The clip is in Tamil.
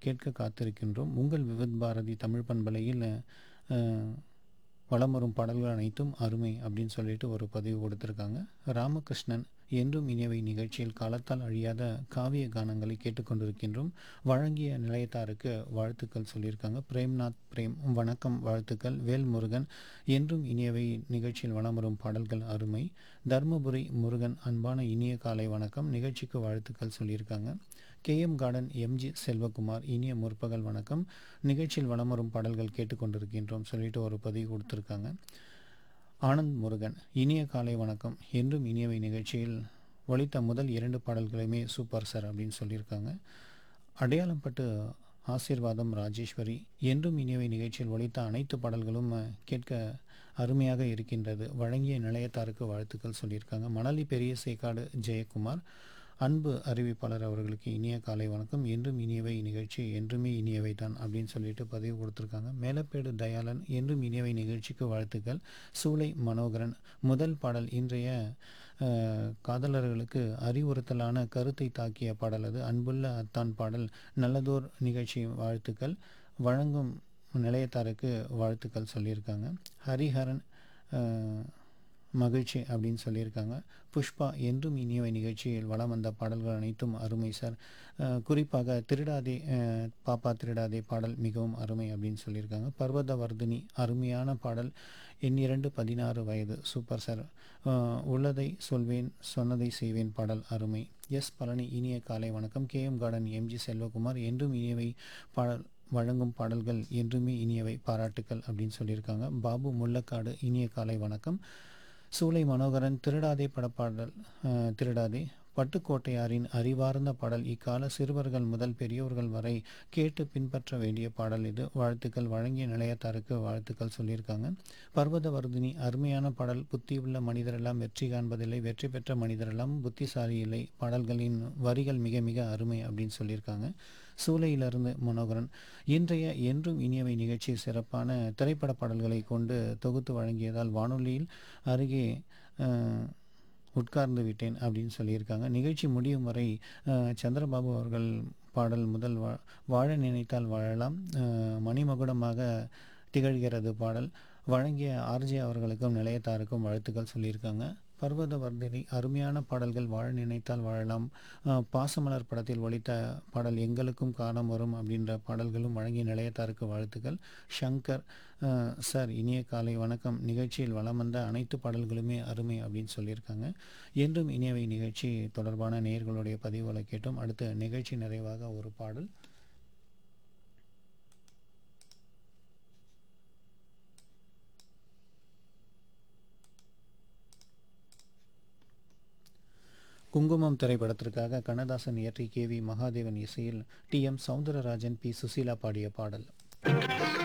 கேட்க காத்திருக்கின்றோம் உங்கள் விவித் பாரதி தமிழ் பண்பலையில் அஹ், வலம் வரும் பாடல்கள் அனைத்தும் அருமை அப்படின்னு சொல்லிட்டு ஒரு பதிவு கொடுத்துருக்காங்க ராமகிருஷ்ணன் என்றும் இனியவை நிகழ்ச்சியில் காலத்தால் அழியாத காவிய கானங்களை கேட்டுக்கொண்டிருக்கின்றோம் வழங்கிய நிலையத்தாருக்கு வாழ்த்துக்கள் சொல்லியிருக்காங்க பிரேம்நாத் பிரேம் வணக்கம் வாழ்த்துக்கள் வேல்முருகன் என்றும் இனியவை நிகழ்ச்சியில் வலம் வரும் பாடல்கள் அருமை தர்மபுரி முருகன் அன்பான இனிய காலை வணக்கம் நிகழ்ச்சிக்கு வாழ்த்துக்கள் சொல்லியிருக்காங்க கேஎம் கார்டன் எம்ஜி செல்வகுமார் இனிய முற்பகல் வணக்கம் நிகழ்ச்சியில் வலம் வரும் பாடல்கள் கேட்டுக்கொண்டிருக்கின்றோம் சொல்லிட்டு ஒரு பதிவு கொடுத்துருக்காங்க ஆனந்த் முருகன் இனிய காலை வணக்கம் என்றும் இனியவை நிகழ்ச்சியில் ஒலித்த முதல் இரண்டு பாடல்களுமே சூப்பர் சார் அப்படின்னு சொல்லியிருக்காங்க அடையாளம் பட்டு ஆசீர்வாதம் ராஜேஸ்வரி என்றும் இனியவை நிகழ்ச்சியில் ஒலித்த அனைத்து பாடல்களும் அஹ், கேட்க அருமையாக இருக்கின்றது வழங்கிய நிலையத்தாருக்கு வாழ்த்துக்கள் சொல்லியிருக்காங்க மணலி பெரிய சேக்காடு ஜெயக்குமார் அன்பு அறிவிப்பாளர் அவர்களுக்கு இனிய காலை வணக்கம் என்றும் இனியவை நிகழ்ச்சி என்றுமே இனியவை தான் அப்படின்னு சொல்லிட்டு பதிவு கொடுத்துருக்காங்க மேலப்பேடு தயாளன் என்றும் இனியவை நிகழ்ச்சிக்கு வாழ்த்துக்கள் சூளை மனோகரன் முதல் பாடல் இன்றைய அஹ், காதலர்களுக்கு அறிவுறுத்தலான கருத்தை தாக்கிய பாடல் அது அன்புள்ள அத்தான் பாடல் நல்லதோர் நிகழ்ச்சி வாழ்த்துக்கள் வழங்கும் நிலையத்தாருக்கு வாழ்த்துக்கள் சொல்லியிருக்காங்க ஹரிஹரன் அஹ், மகிழ்ச்சி அப்படின்னு சொல்லியிருக்காங்க புஷ்பா என்றும் இனியவை நிகழ்ச்சியில் வலம் வந்த பாடல்கள் அனைத்தும் அருமை சார் அஹ், குறிப்பாக திருடாதே அஹ், பாப்பா திருடாதே பாடல் மிகவும் அருமை அப்படின்னு சொல்லியிருக்காங்க பர்வத வர்தினி அருமையான பாடல் எண்ணிரண்டு பதினாறு வயது சூப்பர் சார் அஹ், உள்ளதை சொல்வேன் சொன்னதை செய்வேன் பாடல் அருமை எஸ் பழனி இனிய காலை வணக்கம் K M garden MG Selvakumar என்றும் இனியவை பாடல் வழங்கும் பாடல்கள் என்றுமே இனியவை பாராட்டுக்கள் அப்படின்னு சொல்லியிருக்காங்க பாபு முள்ளக்காடு இனிய காலை வணக்கம் சூளை மனோகரன் திருடாதே படப்பாடல் அஹ், திருடாதே பட்டுக்கோட்டையாரின் அறிவார்ந்த பாடல் இக்கால சிறுவர்கள் முதல் பெரியோர்கள் வரை கேட்டு பின்பற்ற வேண்டிய பாடல் இது வாழ்த்துக்கள் வழங்கிய நிலையத்தாருக்கு வாழ்த்துக்கள் சொல்லியிருக்காங்க பர்வதவர்தினி அருமையான பாடல் புத்தியுள்ள மனிதரெல்லாம் வெற்றி காண்பதில்லை வெற்றி பெற்ற மனிதரெல்லாம் புத்திசாலி இல்லை பாடல்களின் வரிகள் மிக மிக அருமை அப்படின்னு சொல்லியிருக்காங்க சூளையிலிருந்து மனோகரன் இன்றைய என்றும் இனியவை நிகழ்ச்சி சிறப்பான திரைப்பட பாடல்களை கொண்டு தொகுத்து வழங்கியதால் வானொலியில் அருகே அஹ், உட்கார்ந்து விட்டேன் அப்படின்னு சொல்லியிருக்காங்க நிகழ்ச்சி முடியும் வரை அஹ், சந்திரபாபு அவர்கள் பாடல் முதல் வா வாழ நினைத்தால் வாழலாம் அஹ், மணிமகுடமாக திகழ்கிறது பாடல் வழங்கிய ஆர்ஜே அவர்களுக்கும் நிலையத்தாருக்கும் வாழ்த்துக்கள் சொல்லியிருக்காங்க பர்வதவர்தினி அருமையான பாடல்கள் வாழ நினைத்தால் வாழலாம் அஹ், பாசமலர் படத்தில் ஒலித்த பாடல் எங்களுக்கும் காலம் வரும் அப்படின்ற பாடல்களும் வழங்கிய நிலையத்தாருக்கு வாழ்த்துக்கள் ஷங்கர் அஹ், சார் இனிய காலை வணக்கம் நிகழ்ச்சியில் வலம் வந்த அனைத்து பாடல்களுமே அருமை அப்படின்னு சொல்லியிருக்காங்க என்றும் இனியவை நிகழ்ச்சி தொடர்பான நேயர்களுடைய பதிவுகளை கேட்டோம் அடுத்த நிகழ்ச்சி நிறைவாக ஒரு பாடல் குங்குமம் திரைப்படத்திற்காக கண்ணதாசன் இயற்றி கே வி மகாதேவன் இசையில் T M Soundararajan P Susheela பாடிய பாடல்